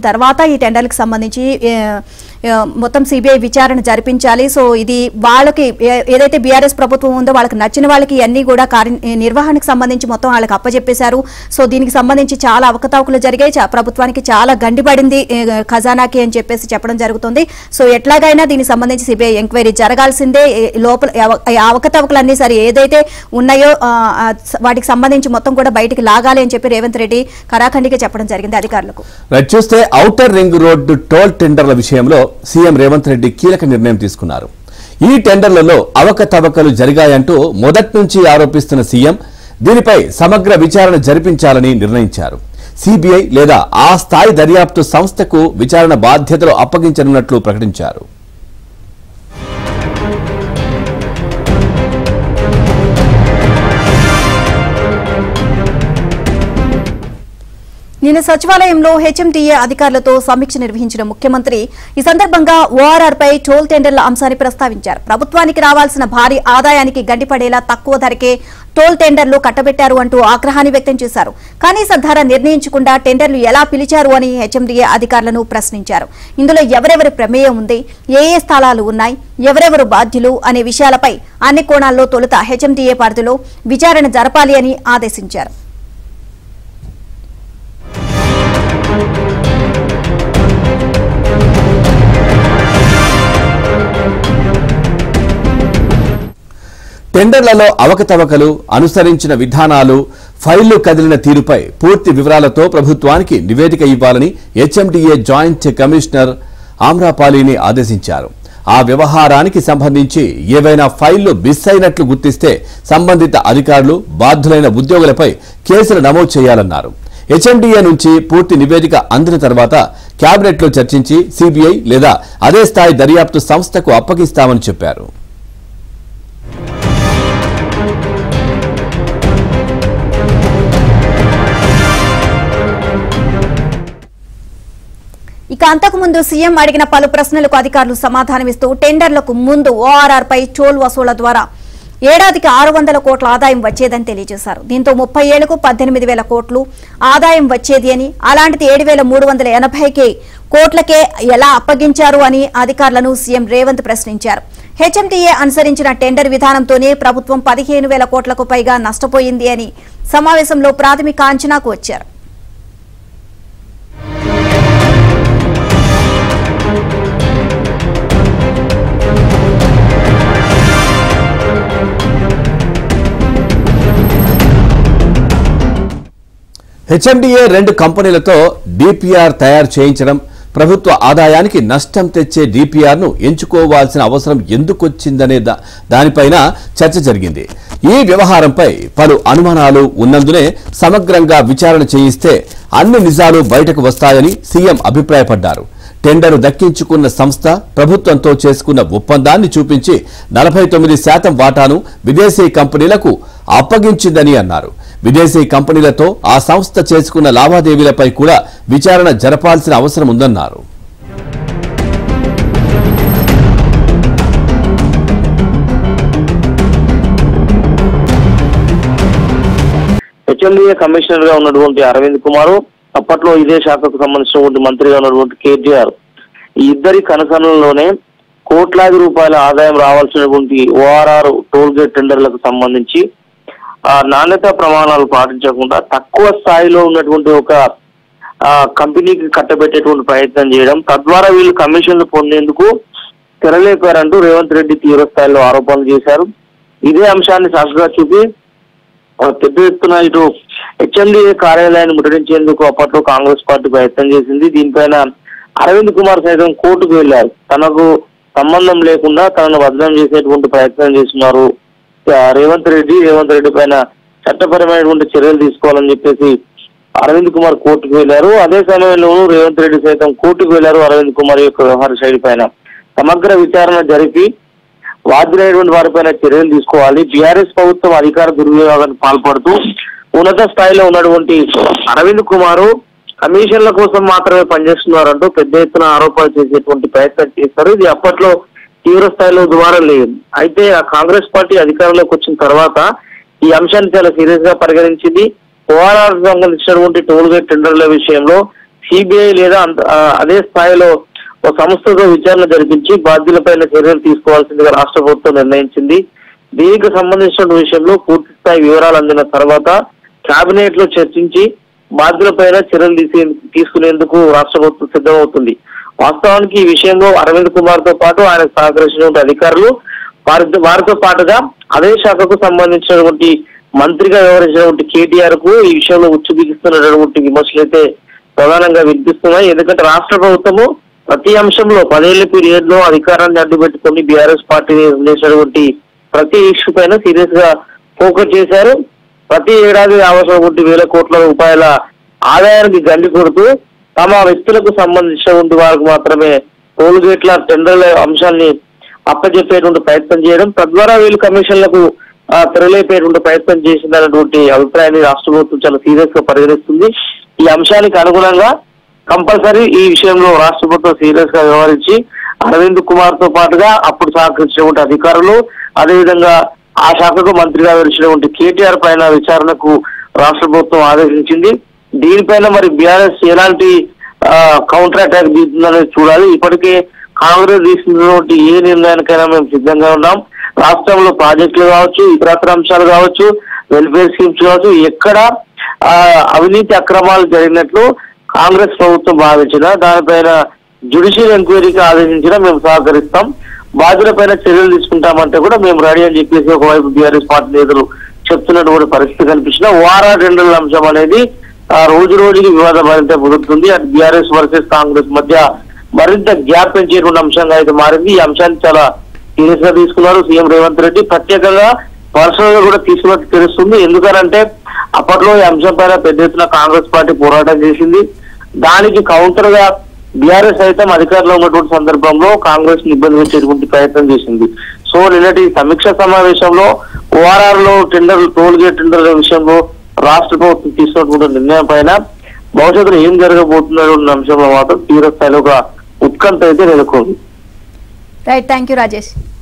తర్వాత ఈ టెండర్లకు సంబంధించి ఏ, ఏ, మొత్తం సిబిఐ విచారణ జరిపించాలి సో ఇది వాళ్ళకి ఏ- ఏదైతే బీఆర్ఎస్ ప్రభుత్వం ఉందో వాళ్ళకి నచ్చిన వాళ్ళకి అన్ని కూడా కార్య నిర్వహణకు సంబంధించి మొత్తం వాళ్ళకి అప్పచెప్పేశారు సో దీనికి సంబంధించి చాలా అవకతవకలు జరిగాయి చా- ప్రభుత్వానికి చాలా గండిపడింది ఏ, ఖజానాకి అని చెప్పేసి చెప్పడం జరుగుతుంది సో ఎట్లాగైనా దీనికి సంబంధించి సిబిఐ ఎంక్వైరీ జరగాల్సిందే ఏ, లోపల అవ- ఆ అవకతవకలన్నీ సరే ఏదైతే ఉన్నాయో ఆ, ఆ, స- వాటికి సంబంధించి మొత్తం కూడా బయటికి లాగాలి అని చెప్పి రేవంత్ రెడ్డి కరాఖండిగా చెప్పడం జరిగింది అధికారులకు రైట్ చూస్తే ఔటర్ రింగ్ రోడ్డు టోల్ టెండర్ల విషయంలో సీఎం రేవంత్ రెడ్డి కీలక నిర్ణయం తీసుకున్నారు ఈ టెండర్లలో అవకతవకలు జరిగాయంటూ మొదటి నుంచి ఆరోపిస్తున్న సీఎం దీనిపై సమగ్ర విచారణ జరిపించాలని నిర్ణయించారు సిబిఐ లేదా ఆ స్థాయి దర్యాప్తు సంస్థకు విచారణ బాధ్యతలు అప్పగించనున్నట్లు ప్రకటించారు నిన్న సచివాలయంలో హెచ్ఎంటీఏ అధికారులతో సమీక్ష నిర్వహించిన ముఖ్యమంత్రి ఈ సందర్భంగా ఓఆర్ఆర్ పై టోల్ టెండర్ల అంశాన్ని ప్రస్తావించారు ప్రభుత్వానికి రావాల్సిన భారీ ఆదాయానికి గండిపడేలా తక్కువ ధరకే టోల్ టెండర్లు కట్టబెట్టారు అంటూ ఆగ్రహాన్ని వ్యక్తం చేశారు కనీస ధర నిర్ణయించకుండా టెండర్లు ఎలా పిలిచారు అని హెచ్ఎండీఏ అధికారులను ప్రశ్నించారు ఇందులో ఎవరెవరి ప్రమేయం ఉంది ఏ ఏ స్థలాలు ఉన్నాయి ఎవరెవరు బాధ్యులు అనే విషయాలపై అన్ని కోణాల్లో తొలుత హెచ్ఎండీఏ పరిధిలో విచారణ జరపాలి అని ఆదేశించారు టెండర్లలో అవకతవకలు అనుసరించిన విధానాలు ఫైళ్లు కదిలిన తీరుపై పూర్తి వివరాలతో ప్రభుత్వానికి నివేదిక ఇవ్వాలని హెచ్ఎండిఏ జాయింట్ కమిషనర్ ఆమ్రాపాలిని ఆదేశించారు ఆ వ్యవహారానికి సంబంధించి ఏవైనా ఫైళ్లు మిస్ అయినట్లు గుర్తిస్తే సంబంధిత అధికారులు బాధ్యులైన ఉద్యోగులపై కేసులు నమోదు చేయాలన్నారు హెచ్ఎండిఏ నుంచి పూర్తి నివేదిక అందిన తర్వాత కేబినెట్లో చర్చించి సిబిఐ లేదా అదే స్థాయి దర్యాప్తు సంస్థకు అప్పగిస్తామని చెప్పారు ఇక అంతకుముందు సీఎం అడిగిన పలు ప్రశ్నలకు అధికారులు సమాధానమిస్తూ టెండర్లకు ముందు ఓఆర్ఆర్ పై టోల్ వసూళ్ల ద్వారా ఏడాదికి ఆరు వందల కోట్ల ఆదాయం వచ్చేదని తెలియజేశారు దీంతో ముప్పై ఏళ్లకు పద్దెనిమిది వేల కోట్లు ఆదాయం వచ్చేది అని అలాంటిది ఏడు వేల మూడు వందల ఎనభైకి కోట్లకే ఎలా అప్పగించారు అని అధికారులను సీఎం రేవంత్ ప్రశ్నించారు హెచ్ఎంటీఏ అనుసరించిన టెండర్ విధానంతోనే ప్రభుత్వం పదిహేను వేల కోట్లకు పైగా నష్టపోయింది అని సమావేశంలో ప్రాథమిక అంచనాకు వచ్చారు హెచ్ఎండిఏ రెండు కంపెనీలతో డిపిఆర్ తయారు చేయించడం ప్రభుత్వ ఆదాయానికి నష్టం తెచ్చే డిపిఆర్ ను ఎంచుకోవాల్సిన అవసరం ఎందుకొచ్చిందనే దా- దానిపైన చర్చ జరిగింది ఈ వ్యవహారంపై పలు అనుమానాలు ఉన్నందునే సమగ్రంగా విచారణ చేయిస్తే అన్ని నిజాలు బయటకు వస్తాయని సీఎం అభిప్రాయపడ్డారు టెండరు దక్కించుకున్న సంస్థ ప్రభుత్వంతో చేసుకున్న ఒప్పందాన్ని చూపించి నలభై తొమ్మిది శాతం వాటాను విదేశీ కంపెనీలకు అప్పగించిందని అన్నారు విదేశీ కంపెనీలతో ఆ సంస్థ చేసుకున్న లావాదేవీలపై కూడా విచారణ జరపాల్సిన అవసరం ఉందన్నారు హెచ్ఎండిఏ కమిషనర్ గా ఉన్నటువంటి అరవింద్ కుమార్ అప్పట్లో ఇదే శాఖకు సంబంధించినటువంటి మంత్రిగా ఉన్నటువంటి కేటీఆర్ ఈ ఇద్దరి కనసనలోనే కోట్లాది రూపాయల ఆదాయం రావాల్సినటువంటి ఓఆర్ఆర్ టోల్ గేట్ టెండర్లకు సంబంధించి ఆ నాణ్యత ప్రమాణాలు పాటించకుండా తక్కువ స్థాయిలో ఉన్నటువంటి ఒక ఆ కంపెనీకి కట్టబెట్టేటువంటి ప్రయత్నం చేయడం తద్వారా వీళ్ళు కమిషన్లు పొందేందుకు తెరలేపారంటూ రేవంత్ రెడ్డి తీవ్ర స్థాయిలో ఆరోపణలు చేశారు ఇదే అంశాన్ని సాక్షిగా చూపి ఆ, పెద్ద ఎత్తున ఇటు హెచ్ఎండిఏ కార్యాలయాన్ని ముట్టడించేందుకు అప్పట్లో కాంగ్రెస్ పార్టీ ప్రయత్నం చేసింది దీనిపైన అరవింద్ కుమార్ సైతం కోర్టుకు వెళ్లారు తనకు సంబంధం లేకుండా తనను బదనం చేసేటువంటి ప్రయత్నం చేస్తున్నారు ఆ, రేవంత్ రెడ్డి రేవంత్ రెడ్డి పైన చట్టపరమైనటువంటి చర్యలు తీసుకోవాలని చెప్పేసి అరవింద్ కుమార్ కోర్టుకు వెళ్లారు అదే సమయంలోనూ రేవంత్ రెడ్డి సైతం కోర్టుకు వెళ్లారు అరవింద్ కుమార్ యొక్క వ్యవహార శైలి పైన సమగ్ర విచారణ జరిపి బాధ్యులైనటువంటి వారిపైన చర్యలు తీసుకోవాలి బీఆర్ఎస్ ప్రభుత్వం అధికార దుర్వినియోగానికి పాల్పడుతూ ఉన్నత స్థాయిలో ఉన్నటువంటి అరవింద్ కుమారు కమిషన్ల కోసం మాత్రమే పనిచేస్తున్నారంటూ పెద్ద ఎత్తున ఆరోపణలు చేసేటువంటి ప్రయత్నం చేస్తారు ఇది అప్పట్లో తీవ్ర స్థాయిలో దుమారం లేదు అయితే ఆ కాంగ్రెస్ పార్టీ అధికారంలోకి వచ్చిన తర్వాత ఈ అంశాన్ని చాలా సీరియస్ గా పరిగణించింది ఓఆర్ఆర్ సంబంధించినటువంటి టోల్ గేట్ టెండర్ల విషయంలో సిబిఐ లేదా అంత- ఆ, అదే స్థాయిలో ఒక సంస్థతో విచారణ జరిపించి బాధ్యులపైన చర్యలు తీసుకోవాల్సిందిగా రాష్ట్ర ప్రభుత్వం నిర్ణయించింది దీనికి సంబంధించిన విషయంలో పూర్తి స్థాయి వివరాలు అందిన తర్వాత కేబినెట్ లో చర్చించి బాధ్యులపైన చర్యలు తీసే తీసుకునేందుకు రాష్ట్ర ప్రభుత్వం సిద్ధమవుతుంది వాస్తవానికి ఈ విషయంలో అరవింద్ కుమార్ తో పాటు ఆయనకు సహకరించినటువంటి అధికారులు వారి వారితో పాటుగా అదే శాఖకు సంబంధించినటువంటి మంత్రిగా వ్యవహరించినటువంటి కేటీఆర్ కు ఈ విషయంలో ఉచ్చు బిగిస్తున్నటువంటి విమర్శలు అయితే ప్రధానంగా వినిపిస్తున్నాయి ఎందుకంటే రాష్ట్ర ప్రభుత్వము ప్రతి అంశంలో పదేళ్ల పీరియడ్ లో అధికారాన్ని అడ్డు పెట్టుకుని బీఆర్ఎస్ పార్టీని వదిలేసినటువంటి ప్రతి ఇష్యూ పైన సీరియస్ గా ఫోకస్ చేశారు ప్రతి ఏడాది రావాల్సినటువంటి వేల కోట్ల రూపాయల ఆదాయానికి గండి కొడుతూ తమ వ్యక్తులకు సంబంధించినటువంటి వారికి మాత్రమే టోల్ గేట్ల టెండర్ల అంశాన్ని అప్పచెప్పేటువంటి ప్రయత్నం చేయడం తద్వారా వీళ్ళు కమిషన్లకు ఆ, తెరలేపేటువంటి ప్రయత్నం చేసిందన్నటువంటి అభిప్రాయాన్ని రాష్ట్ర ప్రభుత్వం చాలా సీరియస్ గా పరిగణిస్తుంది ఈ అంశానికి అనుగుణంగా కంపల్సరీ ఈ విషయంలో రాష్ట్ర ప్రభుత్వం సీరియస్ గా వ్యవహరించి అరవింద్ కుమార్ తో పాటుగా అప్పుడు సహకరించినటువంటి అధికారులు అదేవిధంగా ఆ శాఖకు మంత్రిగా వ్యవహరించినటువంటి కేటీఆర్ పైన విచారణకు రాష్ట్ర ప్రభుత్వం ఆదేశించింది దీనిపైన మరి బీఆర్ఎస్ ఎలాంటి కౌంటర్ అటాక్ దిగుతుందనేది చూడాలి ఇప్పటికే కాంగ్రెస్ తీసుకున్నటువంటి ఏ నిర్ణయానికైనా మేము సిద్ధంగా ఉన్నాం రాష్ట్రంలో ప్రాజెక్టులు కావచ్చు ఇతరత్ర అంశాలు కావచ్చు వెల్ఫేర్ స్కీమ్స్ కావచ్చు ఎక్కడ ఆ, అవినీతి అక్రమాలు జరిగినట్లు కాంగ్రెస్ ప్రభుత్వం భావించిన దానిపైన జ్యుడిషియల్ ఎంక్వైరీకి ఆదేశించినా మేము సహకరిస్తాం బాధ్యులపైన చర్యలు తీసుకుంటామంటే కూడా మేము రెడీ అని చెప్పేసి ఒకవైపు బీఆర్ఎస్ పార్టీ నేతలు చెప్తున్నటువంటి పరిస్థితి కనిపించిన వారా టెండర్ల అంశం అనేది ఆ రోజు రోజుకి వివాదం మరింత ముదురుతుంది అటు బీఆర్ఎస్ వర్సెస్ కాంగ్రెస్ మధ్య మరింత గ్యాప్ పెంచేటువంటి అంశంగా అయితే మారింది ఈ అంశాన్ని చాలా సీరియస్ గా తీసుకున్నారు సీఎం రేవంత్ రెడ్డి ప్రత్యేకంగా పర్సనల్ గా కూడా తీసుకున్నట్టు తెలుస్తుంది ఎందుకనంటే అప్పట్లో ఈ అంశం పైన పెద్ద ఎత్తున కాంగ్రెస్ పార్టీ పోరాటం చేసింది దానికి కౌంటర్ గా బీఆర్ఎస్ సైతం అధికారంలో ఉన్నటువంటి సందర్భంలో కాంగ్రెస్ ని ఇబ్బంది పెట్టేటువంటి ప్రయత్నం చేసింది సో నిన్నటి సమీక్ష సమావేశంలో ఓఆర్ఆర్ లో టెండర్ టోల్ గేట్ టెండర్ల విషయంలో రాష్ట్ర ప్రభుత్వం తీసుకున్నటువంటి నిర్ణయం పైన భవిష్యత్తులో ఏం జరగబోతున్న అంశంలో మాత్రం తీవ్ర స్థాయిలో ఒక ఉత్కంఠ అయితే నెలకొంది రైట్ థ్యాంక్ యూ రాజేష్